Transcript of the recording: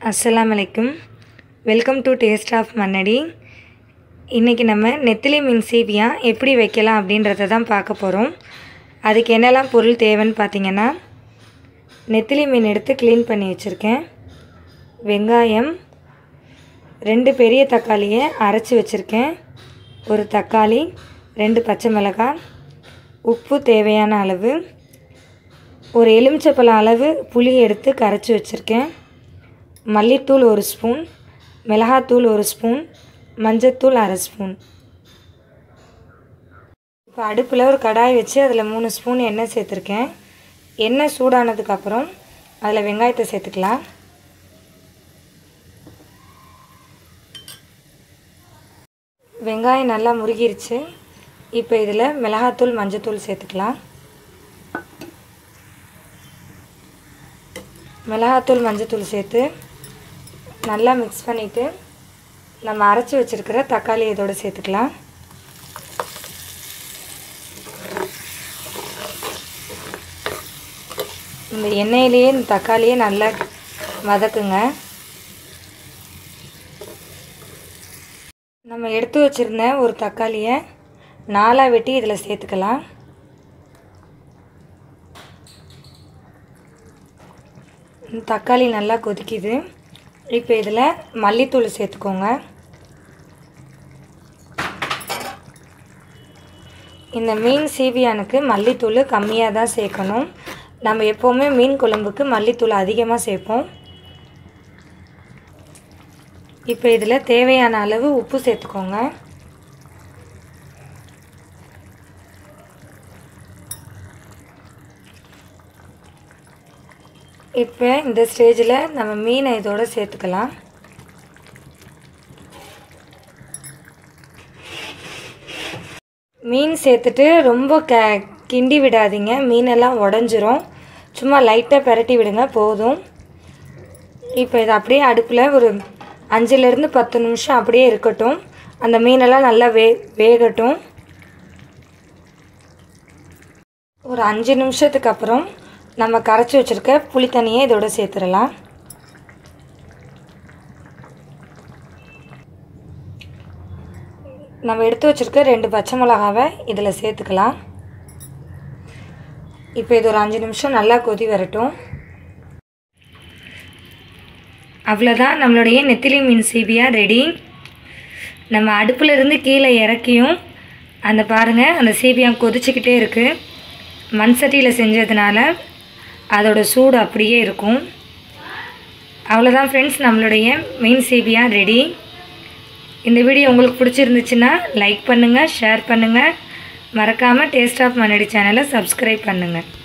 அஸ்ஸலாமு அலைக்கும் welcome to taste of Mannadi இன்றைக்கி நம்ம நெத்திலி மீன் சீவியா எப்படி வைக்கலாம் அப்படின்றத தான் பார்க்க போகிறோம் அதுக்கு என்னெல்லாம் பொருள் தேவைன்னு பார்த்தீங்கன்னா நெத்திலி மீன் எடுத்து க்ளீன் பண்ணி வச்சுருக்கேன் வெங்காயம் ரெண்டு பெரிய தக்காளியை அரைச்சி வச்சுருக்கேன் ஒரு தக்காளி ரெண்டு பச்சை மிளகாய் உப்பு தேவையான அளவு ஒரு எலுமிச்சப்பழம் அளவு புளி எடுத்து கரைச்சி வச்சுருக்கேன் மல்லித்தூள் ஒரு ஸ்பூன் மிளகாத்தூள் ஒரு ஸ்பூன் மஞ்சத்தூள் அரை ஸ்பூன் இப்போ அடுப்பில் ஒரு கடாய் வச்சு அதில் மூணு ஸ்பூன் எண்ணெய் சேர்த்துருக்கேன் எண்ணெய் சூடானதுக்கப்புறம் அதில் வெங்காயத்தை சேர்த்துக்கலாம் வெங்காயம் நல்லா முருகிருச்சு இப்போ இதில் மிளகாத்தூள் மஞ்சத்தூள் சேர்த்துக்கலாம் மிளகாத்தூள் மஞ்சத்தூள் சேர்த்து நல்லா மிக்ஸ் பண்ணிவிட்டு நம்ம அரைச்சி வச்சுருக்கிற தக்காளி இதோடு சேர்த்துக்கலாம் இந்த எண்ணெயிலேயே இந்த தக்காளியே நல்லா வதக்குங்க நம்ம எடுத்து வச்சுருந்த ஒரு தக்காளியை நாலாக வெட்டி இதில் சேர்த்துக்கலாம் தக்காளி நல்லா கொதிக்குது இப்போ இதில் மல்லித்தூள் சேர்த்துக்கோங்க இந்த மீன் சீவியானுக்கு மல்லித்தூள் கம்மியாக தான் சேர்க்கணும் நம்ம எப்போவுமே மீன் குழம்புக்கு மல்லித்தூள் அதிகமாக சேர்ப்போம் இப்போ இதில் தேவையான அளவு உப்பு சேர்த்துக்கோங்க இப்போ இந்த ஸ்டேஜில் நம்ம மீனை இதோடு சேர்த்துக்கலாம் மீன் சேர்த்துட்டு ரொம்ப க கிண்டி விடாதீங்க மீனெல்லாம் உடஞ்சிரும் சும்மா லைட்டாக பெரட்டி விடுங்க போதும் இப்போ இதை அப்படியே அடுப்பில் ஒரு அஞ்சுலேருந்து பத்து நிமிஷம் அப்படியே இருக்கட்டும் அந்த மீனெல்லாம் நல்லா வே வேகட்டும் ஒரு அஞ்சு நிமிஷத்துக்கு அப்புறம் நம்ம கரைச்சி வச்சுருக்க புளி தண்ணியை இதோட சேர்த்துடலாம் நம்ம எடுத்து வச்சுருக்க ரெண்டு பச்சை மிளகாவை இதில் சேர்த்துக்கலாம் இப்போ இது ஒரு அஞ்சு நிமிஷம் நல்லா கொதி வரட்டும் அவ்வளோதான் நம்மளுடைய நெத்திலி மீன் சீபியா ரெடி நம்ம அடுப்பில் இருந்து கீழே இறக்கியும் அந்த பாருங்கள் அந்த சீபியா கொதிச்சுக்கிட்டே இருக்குது மண் சட்டியில் செஞ்சதுனால அதோட சூடு அப்படியே இருக்கும் அவ்வளோதான் ஃப்ரெண்ட்ஸ் நம்மளுடைய மெயின் சீபியா ரெடி இந்த வீடியோ உங்களுக்கு பிடிச்சிருந்துச்சுன்னா லைக் பண்ணுங்கள் ஷேர் பண்ணுங்கள் மறக்காமல் டேஸ்ட் ஆஃப் மன்னடி சேனலை சப்ஸ்கிரைப் பண்ணுங்கள்